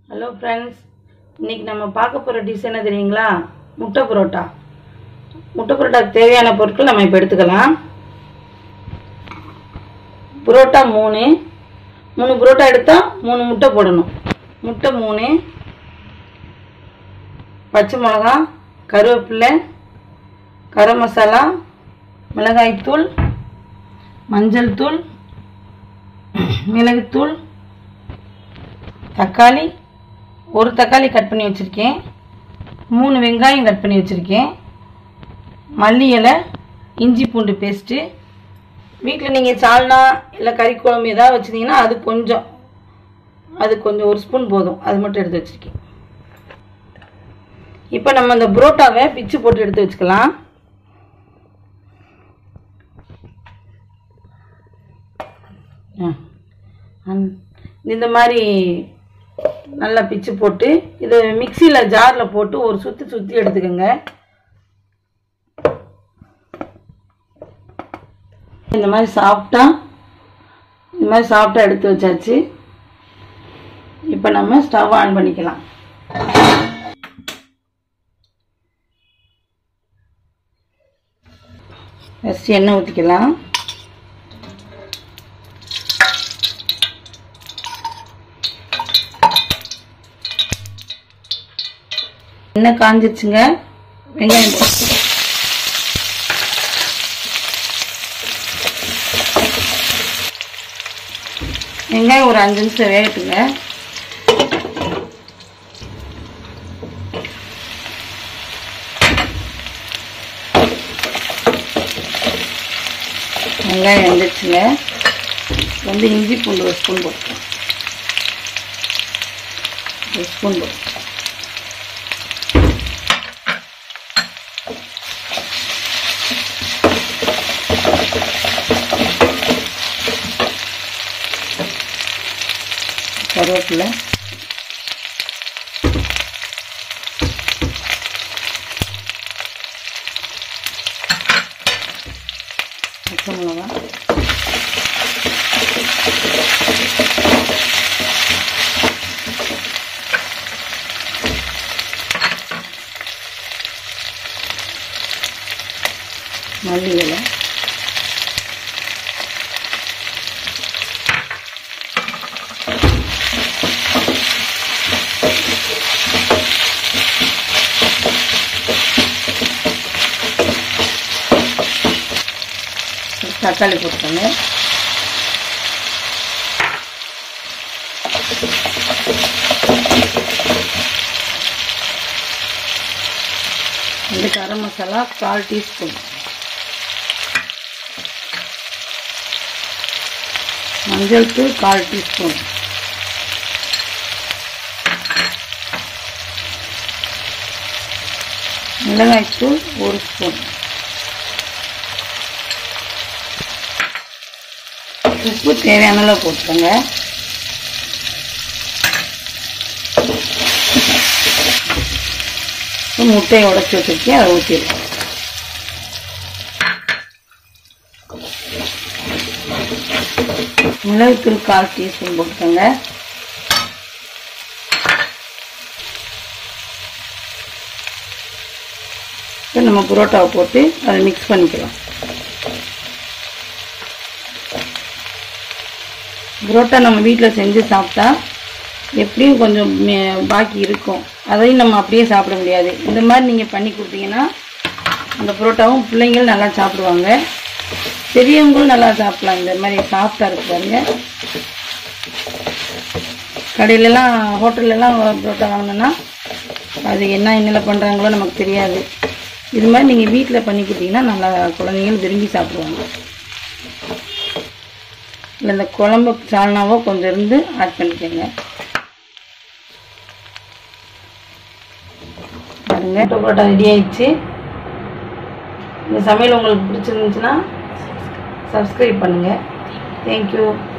Hello friends இன்னைக்கு நம்ம பார்க்க போகிற டிஷ் என்ன தெரியுங்களா முட்டை புரோட்டா முட்டை புரோட்டாக்கு தேவையான பொருட்கள் நம்ம இப்போ எடுத்துக்கலாம் புரோட்டா மூணு மூணு புரோட்டா எடுத்தால் மூணு முட்டை போடணும் முட்டை மூணு பச்சை மிளகா கருவேப்பிலை கரம் மசாலா மிளகாய்த்தூள் மஞ்சள் தூள் மிளகுத்தூள் தக்காளி ஒரு தக்காளி கட் பண்ணி வச்சுருக்கேன் மூணு வெங்காயம் கட் பண்ணி வச்சுருக்கேன் மல்லி இலை இஞ்சி பூண்டு பேஸ்ட்டு வீட்டில் நீங்கள் சால்னா இல்லை கறி குழம்பு ஏதாவது வச்சுருந்தீங்கன்னா அது கொஞ்சம் அது கொஞ்சம் ஒரு ஸ்பூன் போதும் அது மட்டும் எடுத்து வச்சுருக்கேன் இப்போ நம்ம அந்த புரோட்டாவை பிச்சு போட்டு எடுத்து வச்சுக்கலாம் ஆ. அந்- இந்த மாதிரி நல்லா பிச்சு போட்டு இது மிக்சியில் ஜாரில் போட்டு ஒரு சுற்றி சுற்றி எடுத்துக்கோங்க இந்த மாதிரி சாப்பிட்டா இந்த மாதிரி சாப்பிட்டா எடுத்து வச்சாச்சு இப்போ நம்ம ஸ்டவ் ஆன் பண்ணிக்கலாம் ஃபஸ்ட்டு எண்ணெய் ஊற்றிக்கலாம் எண்ணெய் காஞ்சிருச்சுங்க வெங்காயம் போட்டு வெங்காயம் ஒரு அஞ்சு நிமிஷம் வேகட்டுங்க வெங்காயம் வெந்துச்சுங்க வந்து இஞ்சி பூண்டு ஒரு ஸ்பூன் போட்டுக்கலாம் ஒரு ஸ்பூன் போட்டு கருவேப்பிலை பச்சை மிளகா மல்லி இலை தக்காளி போட்டுக்கோங்க இந்த கரம் மசாலா கால் டீஸ்பூன் மஞ்சள் தூள் கால் டீஸ்பூன் மிளகாய்த்தூள் ஒரு ஸ்பூன் உப்பு தேவையான அளவு போட்டுக்கோங்க இப்ப முட்டையை உடச்சி வச்சிருக்கேன் அதை ஊற்றிடுவோம் மிளகுத்தூள் கால் டீஸ்பூன் போட்டுக்கோங்க இப்போ நம்ம புரோட்டாவை போட்டு அதை மிக்ஸ் பண்ணிக்கலாம் புரோட்டா நம்ம வீட்டில் செஞ்சு சாப்பிட்டா எப்படியும் கொஞ்சம் மே- பாக்கி இருக்கும் அதையும் நம்ம அப்படியே சாப்பிட முடியாது இந்த மாதிரி நீங்கள் பண்ணி கொடுத்தீங்கன்னா அந்த புரோட்டாவும் பிள்ளைங்களும் நல்லா சாப்பிடுவாங்க பெரியவங்களும் நல்லா சாப்பிடலாம் இந்த மாதிரி சாஃப்டாக இருக்கு பாருங்க கடையிலலாம் ஹோட்டல்லலாம் புரோட்டா வாங்கினோன்னா அது என்ன எண்ணெயில் பண்ணுறாங்களோ நமக்கு தெரியாது இது மாதிரி நீங்கள் வீட்டில் பண்ணி கொடுத்தீங்கன்னா நல்லா குழந்தைங்களும் விரும்பி சாப்பிடுவாங்க இல்லை இந்த குழம்பு சால்னாவோ கொஞ்சம் இருந்து ஆட் பண்ணிக்கோங்க பாருங்க புரோட்டா ரெடி ஆயிடுச்சு இந்த சமையல் உங்களுக்கு பிடிச்சிருந்துச்சுன்னா சப்ஸ்கிரைப் பண்ணுங்கள் தேங்க்யூ